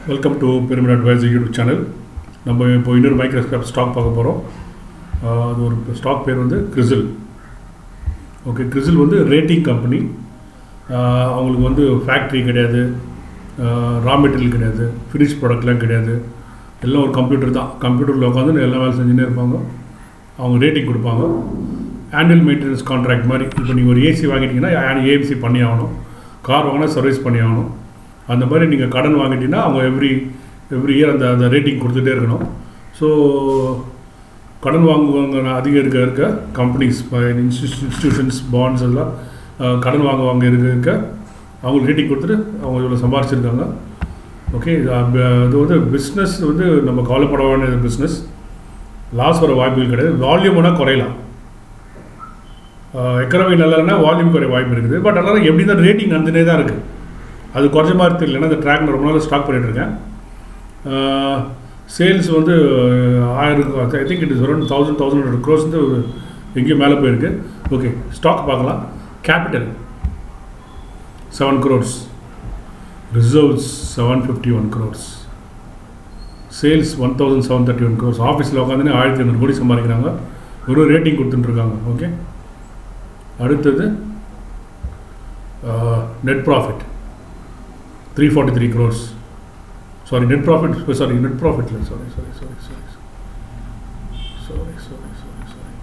Welcome to pyramid advice YouTube channel நம்ம இப்போ இன்னொரு மைக்ரோஸ்கோப் ஸ்டாக் பார்க்க போகிறோம் அது ஒரு ஸ்டாக் பேர் வந்து கிரிசில் ஓகே கிரிசில் வந்து ரேட்டிங் கம்பெனி அவங்களுக்கு வந்து ஃபேக்ட்ரி கிடையாது ரா மெட்டீரியல் கிடையாது ஃபினிஷ் ப்ராடக்ட்லாம் கிடையாது எல்லாம் ஒரு கம்ப்யூட்டர் தான் கம்ப்யூட்டரில் உட்காந்து எல்லா வேலை செஞ்சுன்னே இருப்பாங்க அவங்க ரேட்டிங் கொடுப்பாங்க ஆனுவல் மெயின்டெனன்ஸ் கான்ட்ராக்ட் மாதிரி இப்போ நீங்கள் ஒரு ஏசி வாங்கிட்டீங்கன்னா ஏஎம்சி பண்ணி ஆகணும் கார் வாங்கினா சர்வீஸ் பண்ணி ஆகணும் அந்த மாதிரி நீங்கள் கடன் வாங்கிட்டீங்கன்னா அவங்க எவ்ரி எவ்ரி இயர் அந்த அந்த ரேட்டிங் கொடுத்துட்டே இருக்கணும் ஸோ கடன் வாங்குவாங்க அதிகம் இருக்க இருக்க கம்பெனிஸ் இன்ஸ்டியூஷன்ஸ் பாண்ட்ஸ் எல்லாம் கடன் வாங்குவாங்க இருக்க இருக்க அவங்களுக்கு ரேட்டிங் கொடுத்துட்டு அவங்க இவ்வளோ சம்பாரிச்சிருக்காங்க ஓகே இது வந்து பிஸ்னஸ் வந்து நம்ம கவலைப்பட வேண்டிய பிஸ்னஸ் லாஸ் வர வாய்ப்புகள் கிடையாது வால்யூம் வேணால் குறையலாம் எக்கனமி நல்லானா வால்யூம் குறைய வாய்ப்பு இருக்குது பட் அதனால் எப்படி தான் ரேட்டிங் வந்துனே தான் இருக்குது அது குறைஞ்ச மாதிரி தெரியல ஏன்னா இந்த ட்ராக் ரொம்ப நாள் ஸ்டாக் பண்ணிகிட்ருக்கேன் சேல்ஸ் வந்து ஆயிரம் I think it is around thousand thousand hundred crores வந்து எங்கேயும் மேலே போயிருக்கு ஓகே ஸ்டாக் பார்க்கலாம் capital seven crores reserves seven fifty one crores sales one thousand seven thirty one crores ஆஃபீஸில் உட்காந்துன்னு ஆயிரத்தி ஐநூறு கோடி சம்பாதிக்கிறாங்க ஒரு ரேட்டிங் கொடுத்துட்டுருக்காங்க ஓகே அடுத்தது net profit three forty three crores sorry net profit sorry net ப்ராஃபிட்ல sorry sorry sorry sorry sorry sorry sorry sorry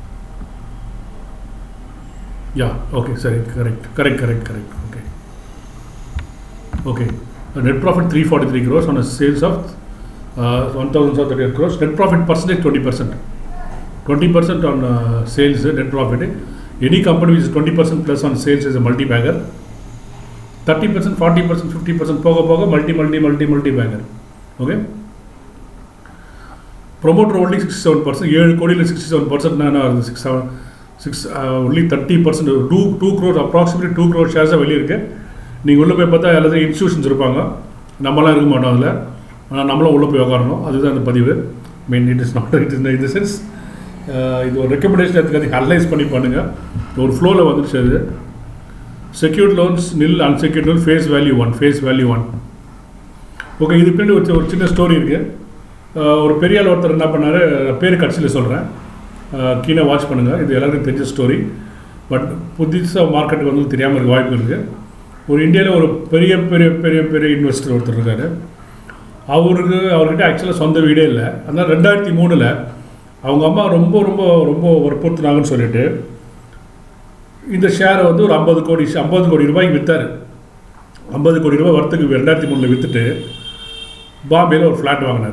yeah okay சரி correct correct correct correct okay okay net profit three forty three crores on sales of one thousand seven thirty crores net profit percentage twenty percent twenty percent on sales net profit any company which twenty percent plus on sales is multi bagger thirty percent forty percent fifty percent போக போக multi multi multi multi banker okay promoter only sixty seven percent ஏழு கோடியில் sixty seven percent என்ன வருது six seven six only thirty percent two two crore approximately two crore ஷேர்ஸாக வெளியே இருக்குது நீங்கள் உள்ளே போய் பார்த்தா எல்லாத்தையும் இன்ஸ்டியூஷன்ஸ் இருப்பாங்க நம்மளாம் இருக்க மாட்டோம் அதில் ஆனால் நம்மளும் உள்ளே போய் உட்காரணும் அதுதான் அந்த பதிவு main it is not it is இந்த சென்ஸ் இது ஒரு ரெக்கமெண்டேஷன் எடுத்துக்காது அனலைஸ் பண்ணி பண்ணுங்கள் ஒரு ஃப்ளோவில் வந்துடுச்சு அது secured loans nil unsecured loan face value one face value one okay இது பின்னாடி ஒரு ஒரு சின்ன ஸ்டோரி இருக்குது ஒரு பெரிய ஆள் ஒருத்தர் என்ன பண்ணார் பேர் கட்சியில் சொல்கிறேன் கீழே வாட்ச் பண்ணுங்கள் இது எல்லாருக்கும் தெரிஞ்ச ஸ்டோரி பட் புதுசாக மார்க்கெட்டுக்கு வந்து தெரியாமல் இருக்க வாய்ப்பு இருக்குது ஒரு இந்தியாவில் ஒரு பெரிய பெரிய பெரிய பெரிய இன்வெஸ்டர் ஒருத்தர் இருக்கார் அவருக்கு அவர்கிட்ட ஆக்சுவலாக சொந்த வீடே இல்லை அதனால் ரெண்டாயிரத்தி மூணில் அவங்க அம்மா ரொம்ப ரொம்ப ரொம்ப வற்புறுத்துனாங்கன்னு சொல்லிட்டு இந்த ஷேரை வந்து ஒரு ஐம்பது கோடி ஐம்பது கோடி ரூபாய்க்கு விற்றார் ஐம்பது கோடி ரூபாய் வரத்துக்கு ரெண்டாயிரத்தி மூணில் விற்றுட்டு பாம்பேயில் ஒரு ஃப்ளாட் வாங்கினார்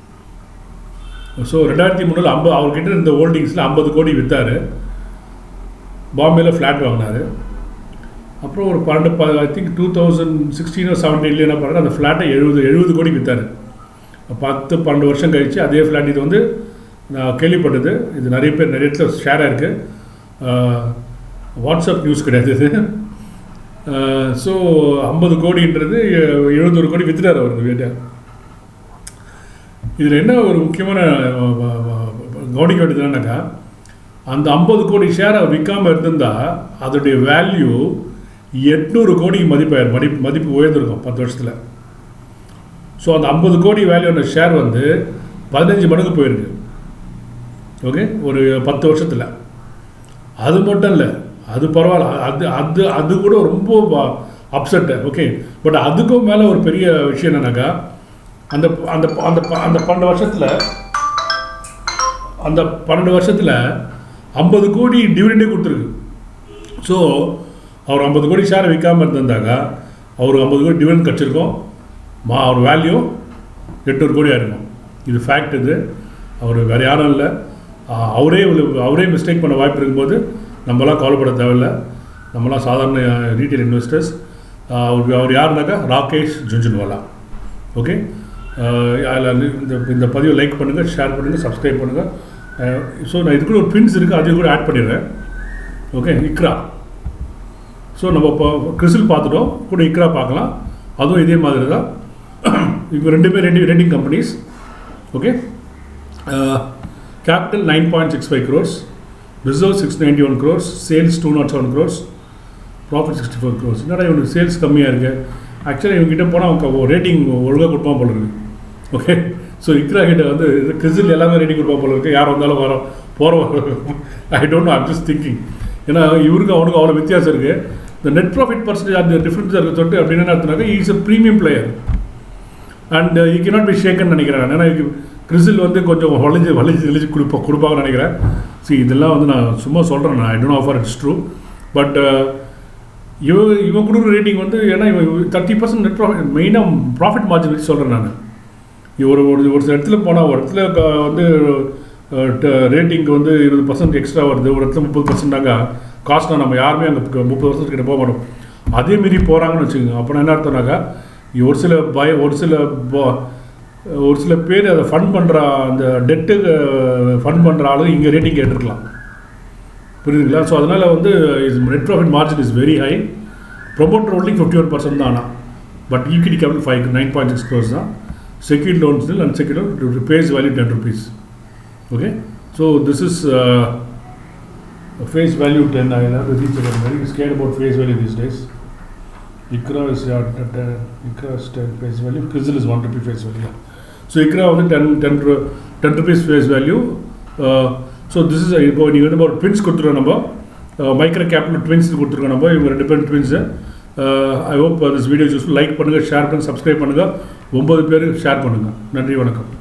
ஸோ ரெண்டாயிரத்தி மூணில் ஐம்பது அவர்கிட்ட இருந்த ஹோல்டிங்ஸில் ஐம்பது கோடி விற்றார் பாம்பேயில் ஃப்ளாட் வாங்கினார் அப்புறம் ஒரு பன்னெண்டு ப ஐ திங்க் டூ தௌசண்ட் சிக்ஸ்டீனோ செவன்டீன்ல என்ன பண்ணார் அந்த ஃப்ளாட்டை எழுபது எழுபது கோடி விற்றார் பத்து பன்னெண்டு வருஷம் கழித்து அதே ஃப்ளாட் இது வந்து நான் கேள்விப்பட்டது இது நிறைய பேர் நிறைய இடத்துல ஷேராக இருக்குது வாட்ஸ்அப் நியூஸ் கிடையாது இது ஸோ ஐம்பது கோடின்றது எழுபத்தொரு கோடி வித்துட்டார் அவர் வீட்டை இதில் என்ன ஒரு முக்கியமான கவனிக்க வேண்டியது என்னன்னாக்கா அந்த ஐம்பது கோடி ஷேரை விற்காமல் இருந்திருந்தால் அதோடைய வேல்யூ எட்நூறு கோடிக்கு மதிப்பாயிரு மதிப்பு மதிப்பு உயர்ந்திருக்கும் பத்து வருஷத்தில் ஸோ அந்த ஐம்பது கோடி வேல்யூன ஷேர் வந்து பதினஞ்சு மடங்கு போயிருக்கு ஓகே ஒரு பத்து வருஷத்தில் அது மட்டும் இல்லை அது பரவாயில்ல அது அது அது கூட ரொம்ப அப்செட்டு ஓகே பட் அதுக்கும் மேலே ஒரு பெரிய விஷயம் என்னன்னாக்கா அந்த அந்த அந்த அந்த பன்னெண்டு வருஷத்தில் அந்த பன்னெண்டு வருஷத்தில் ஐம்பது கோடி டிவிடெண்டே கொடுத்துருக்கு ஸோ அவர் ஐம்பது கோடி ஷேரை விற்காமல் இருந்திருந்தாக்கா அவர் ஐம்பது கோடி டிவிடெண்ட் கிடச்சிருக்கோம் மா அவர் வேல்யூ எட்நூறு கோடியாக இருக்கும் இது ஃபேக்ட் இது அவர் வேறு யாரும் இல்லை அவரே அவரே மிஸ்டேக் பண்ண வாய்ப்பு இருக்கும்போது நம்மளாம் கவலைப்பட தேவையில்லை நம்மளாம் சாதாரண ரீட்டைல் இன்வெஸ்டர்ஸ் அவர் அவர் யாருனாக்கா ராகேஷ் ஜுன்ஜுன்வாலா ஓகே அதில் இந்த இந்த பதிவை லைக் பண்ணுங்கள் ஷேர் பண்ணுங்கள் சப்ஸ்கிரைப் பண்ணுங்கள் ஸோ நான் இதுக்குள்ள ஒரு பின்ஸ் இருக்குது அதையும் கூட ஆட் பண்ணிடுறேன் ஓகே இக்ரா ஸோ நம்ம இப்போ கிறிசில் பார்த்துட்டோம் கூட இக்ரா பார்க்கலாம் அதுவும் இதே மாதிரி தான் இப்போ ரெண்டுமே ரெண்டு trending companies okay capital nine point six five crores reserve six ninety one crores sales two nought seven crores profit sixty four crores என்னடா இவனுக்கு சேல்ஸ் கம்மியாக இருக்குது ஆக்சுவலாக இவங்ககிட்ட போனால் அவங்க ரேட்டிங் ஒழுங்காக கொடுப்பான் போல இருக்கு ஓகே ஸோ இக்ரா கிட்ட வந்து இது கிறிஸ்டில் எல்லாமே ரேட்டிங் கொடுப்பா போல இருக்கு யார் வந்தாலும் வரோம் போகிறோம் I don't know I'm just thinking ஏன்னா இவருக்கு அவனுக்கு அவ்வளோ வித்தியாசம் இருக்குது இந்த நெட் ப்ராஃபிட் பர்சன்டேஜ் அந்த டிஃப்ரென்ஸ் இருக்க சொல்லிட்டு அப்படின்னு என்ன அர்த்தம்னாக்கா is a premium player and you cannot be shaken நினைக்கிறேன் நான். ஏன்னா கிறிஸ்டில் வந்து கொஞ்சம் வளைஞ்சு வளைஞ்சு தெளிஞ்சு கொடுப்பா கொடுப்பாங்கன்னு நினைக்கிறேன் see இதெல்லாம் வந்து நான் சும்மா சொல்கிறேன் நான் I don't offer it's true but இவ இவன் கொடுக்குற ரேட்டிங் வந்து ஏன்னா இவன் தேர்ட்டி பர்சன்ட் நெட் ப்ராஃபிட் மெயினாக ப்ராஃபிட் மார்ஜின் வச்சு சொல்கிறேன் நான் ஒரு ஒரு ஒரு சில இடத்துல போனால் ஒரு இடத்துல க- வந்து ரேட்டிங்க்கு வந்து இருபது பர்சன்ட் எக்ஸ்ட்ரா வருது ஒரு இடத்துல முப்பது பர்சன்டாங்க காஸ்ட்னா நம்ம யாருமே அங்கே முப்பது பர்சன்ட் கிட்ட போக மாட்டோம் அதே மீறி போகிறாங்கன்னு வச்சுக்கோங்க அப்போ என்ன அர்த்தம்னாக்கா ஒரு சில பய ஒரு சில ப- ஒரு சில பேர் அதை ஃபண்ட் பண்ணுற அந்த டெட்டு ஃபண்ட் பண்ணுற ஆளு இங்கே ரேட்டிங் கேட்டிருக்கலாம் புரியுதுங்களா ஸோ அதனால் வந்து is net profit margin is very high promoter only fifty one percent தான் ஆனால் but equity capital five nine point six crores தான் secured loans and secured loan face value ten rupees okay so this is face value ten I have reach very scared about face value these days ICRA is ICRA is ten face value CRISIL is one rupee face value so ICRA வந்து ten ten ten rupees face value so this is இப்போ நீங்கள் வந்து ஒரு twins கொடுத்துருவோம் நம்ம micro capital twins கொடுத்துருக்கோம் நம்ம இவங்க ரெண்டு பேரும் twins I hope this video useful like பண்ணுங்கள் ஷேர் பண்ணுங்கள் சப்ஸ்கிரைப் பண்ணுங்கள் ஒம்பது பேர் ஷேர் பண்ணுங்கள் நன்றி வணக்கம்